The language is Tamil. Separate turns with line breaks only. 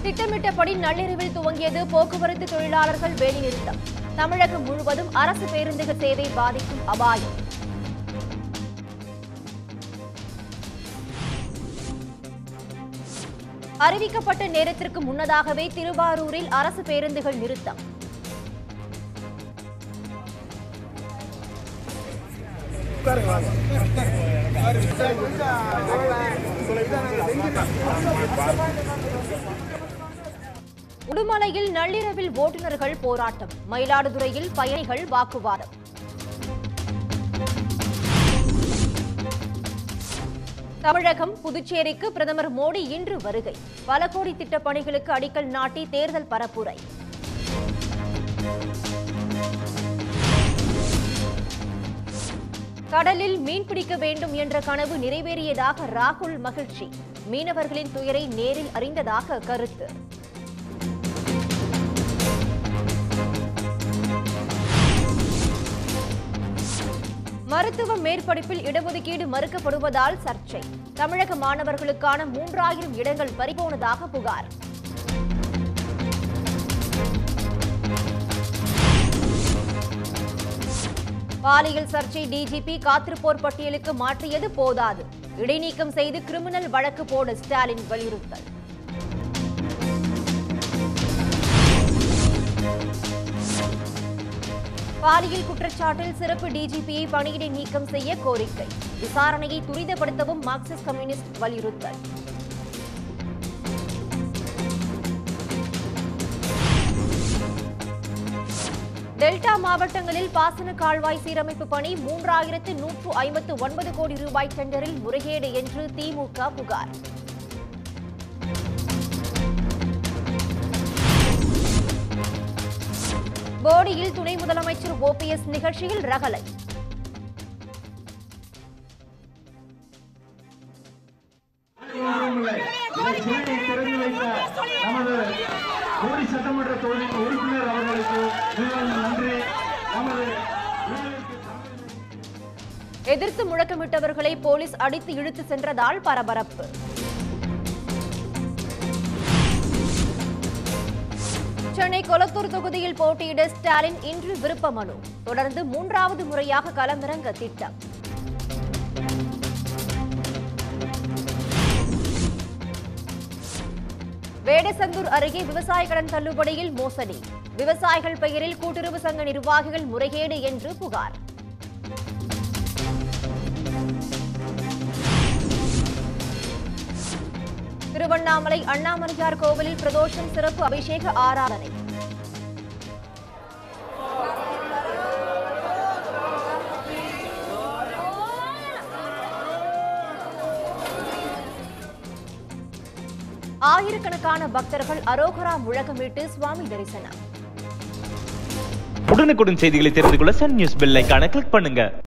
திட்டமிட்டபடி நள்ளிரவில் துவங்கியது போக்குவரத்து தொழிலாளர்கள் வேலைநிறுத்தம் தமிழகம் முழுவதும் அரசு பேருந்துகள் சேவை பாதிக்கும் அபாயம் அறிவிக்கப்பட்ட நேரத்திற்கு முன்னதாகவே திருவாரூரில் அரசு பேருந்துகள் நிறுத்தம் உடுமலையில் நள்ளிரவில் ஓட்டுநர்கள் போராட்டம் மயிலாடுதுறையில் பயணிகள் வாக்குவாதம் தமிழகம் புதுச்சேரிக்கு பிரதமர் மோடி இன்று வருகை பல கோடி திட்டப் பணிகளுக்கு அடிக்கல் நாட்டி தேர்தல் பரப்புரை கடலில் மீன் பிடிக்க வேண்டும் என்ற கனவு நிறைவேறியதாக ராகுல் மகிழ்ச்சி மீனவர்களின் துயரை நேரில் அறிந்ததாக கருத்து மருத்துவ மேற்படிப்பில் இடஒதுக்கீடு மறுக்கப்படுவதால் சர்ச்சை தமிழக மாணவர்களுக்கான மூன்றாயிரம் இடங்கள் பறிபோனதாக புகார் பாலியல் சர்ச்சை டிஜிபி காத்திருப்போர் பட்டியலுக்கு மாற்றியது போதாது இடைநீக்கம் செய்து கிரிமினல் வழக்கு போட ஸ்டாலின் வலியுறுத்தல் பாலியல் குற்றச்சாட்டில் சிறப்பு டிஜிபியை பணியிடை நீக்கம் செய்ய கோரிக்கை விசாரணையை துரிதப்படுத்தவும் மார்க்சிஸ்ட் கம்யூனிஸ்ட் வலியுறுத்தல் டெல்டா மாவட்டங்களில் பாசன கால்வாய் சீரமைப்பு பணி மூன்றாயிரத்து நூற்று ஐம்பத்து ஒன்பது கோடி ரூபாய் டெண்டரில் முறைகேடு என்று திமுக புகார் போடியில் துணை முதலமைச்சர் ஓபிஎஸ் நிகழ்ச்சியில் ரகலை
ஒன்றுமில்லை. இதை சொல்லி திறந்து வைத்த நமது போடி சட்டமன்ற தொகுதியின் உறுப்பினர் அவர்களுக்கு மிகவும் நன்றி நமது ஊழலுக்கு தமிழ்
எதிர்த்து முழக்கமிட்டவர்களை போலீஸ் அடித்து இழுத்து சென்றதால் பரபரப்பு சென்னை கொளத்தூர் தொகுதியில் போட்டியிட ஸ்டாலின் இன்று விருப்ப மனு தொடர்ந்து மூன்றாவது முறையாக களமிறங்க திட்டம் வேடசந்தூர் அருகே விவசாய கடன் தள்ளுபடியில் மோசடி விவசாயிகள் பெயரில் கூட்டுறவு சங்க நிர்வாகிகள் முறைகேடு என்று புகார் திருவண்ணாமலை அண்ணாமலையார் கோவிலில் பிரதோஷம் சிறப்பு அபிஷேக ஆராதனை ஆயிரக்கணக்கான பக்தர்கள் அரோகரா முழக்கமிட்டு சுவாமி தரிசனம்
உடனுக்குடன் செய்திகளை தெரிந்து கொள்ள சன் நியூஸ் பெல் ஐகானை கிளிக் பண்ணுங்க